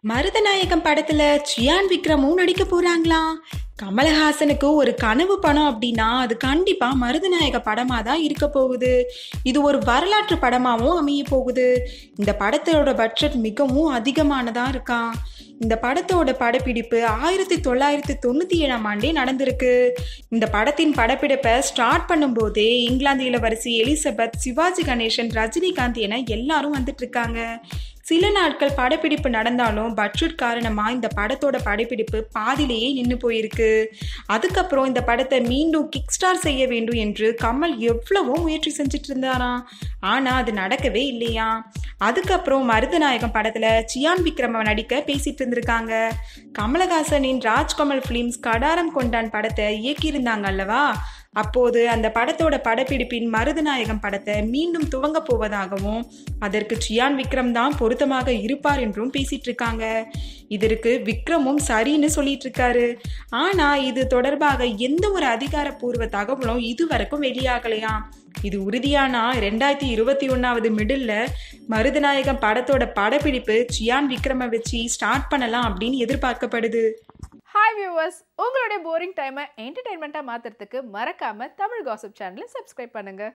மருதநாயகம் படத்துல சியான் விக்ரமும் நடிக்க போறாங்களாம் கமலஹாசனுக்கு ஒரு கனவு படம் அப்படின்னா அது கண்டிப்பா மருதநாயக படமா தான் இருக்க போகுது இது ஒரு வரலாற்று படமாவும் அமைய போகுது இந்த படத்தோட பட்ஜெட் மிகவும் அதிகமானதா இருக்கான் இந்த படத்தோட படப்பிடிப்பு ஆயிரத்தி தொள்ளாயிரத்தி தொண்ணூத்தி ஏழாம் ஆண்டே நடந்திருக்கு இந்த படத்தின் படப்பிடிப்பை ஸ்டார்ட் பண்ணும்போதே இங்கிலாந்து இளவரசி எலிசபெத் சிவாஜி கணேசன் ரஜினிகாந்த் என எல்லாரும் வந்துட்டு இருக்காங்க சில நாட்கள் படப்பிடிப்பு நடந்தாலும் பட்ஜெட் காரணமா இந்த படத்தோட படப்பிடிப்பு பாதியிலேயே நின்று போயிருக்கு அதுக்கப்புறம் இந்த படத்தை மீண்டும் கிக் ஸ்டார் செய்ய வேண்டும் என்று கமல் எவ்வளவோ முயற்சி செஞ்சுட்டு இருந்தாராம் ஆனா அது நடக்கவே இல்லையா அதுக்கப்புறம் மருதநாயகம் படத்துல சியான் விக்ரம நடிக்க பேசிட்டு இருந்திருக்காங்க கமலஹாசனின் ராஜ்கமல் பிலிம்ஸ் கடாரம் கொண்டான் படத்தை இயக்கியிருந்தாங்க அல்லவா அப்போது அந்த படத்தோட படப்பிடிப்பின் மருதநாயகம் படத்தை மீண்டும் துவங்க போவதாகவும் அதற்கு சியான் விக்ரம் தான் பொருத்தமாக இருப்பார் என்றும் பேசிட்டு இருக்காங்க இதற்கு விக்ரமும் சரின்னு சொல்லிட்டு இருக்காரு ஆனா இது தொடர்பாக எந்த ஒரு அதிகாரப்பூர்வ தகவலும் இதுவரைக்கும் வெளியாகலையாம் இது உறுதியானா ரெண்டாயிரத்தி இருபத்தி ஒன்னாவது மிடில் மருதநாயகம் படத்தோட படப்பிடிப்பு சியான் விக்ரம வச்சு ஸ்டார்ட் பண்ணலாம் அப்படின்னு எதிர்பார்க்கப்படுது ஹாய் வியூவர்ஸ் உங்களுடைய போரிங் டைமை என்டர்டைன்மெண்ட்டாக மாற்றுறதுக்கு மறக்காமல் தமிழ் காசிப் சேனலை சப்ஸ்கிரைப் பண்ணுங்கள்